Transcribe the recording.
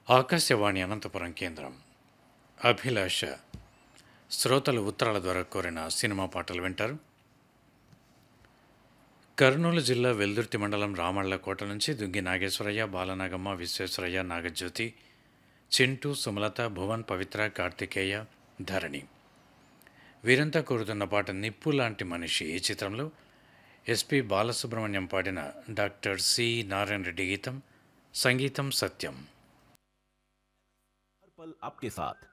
ఆకాశవాణి అనంతపురం కేంద్రం అభిలాష శ్రోతలు ఉత్తరాల ద్వారా కోరిన సినిమా పాటలు వింటారు కర్నూలు జిల్లా వెల్దుర్తి మండలం రామళ్ళకోట నుంచి దుగ్గి నాగేశ్వరయ్య బాలనాగమ్మ విశ్వేశ్వరయ్య నాగజ్యోతి చింటూ సుమలత భువన్ పవిత్ర కార్తికేయ ధరణి వీరంతా కోరుతున్న పాట నిప్పు లాంటి మనిషి ఈ చిత్రంలో ఎస్పి బాలసుబ్రహ్మణ్యం పాడిన డాక్టర్ సి నారాయణ రెడ్డి గీతం సంగీతం సత్యం हर पल आपके साथ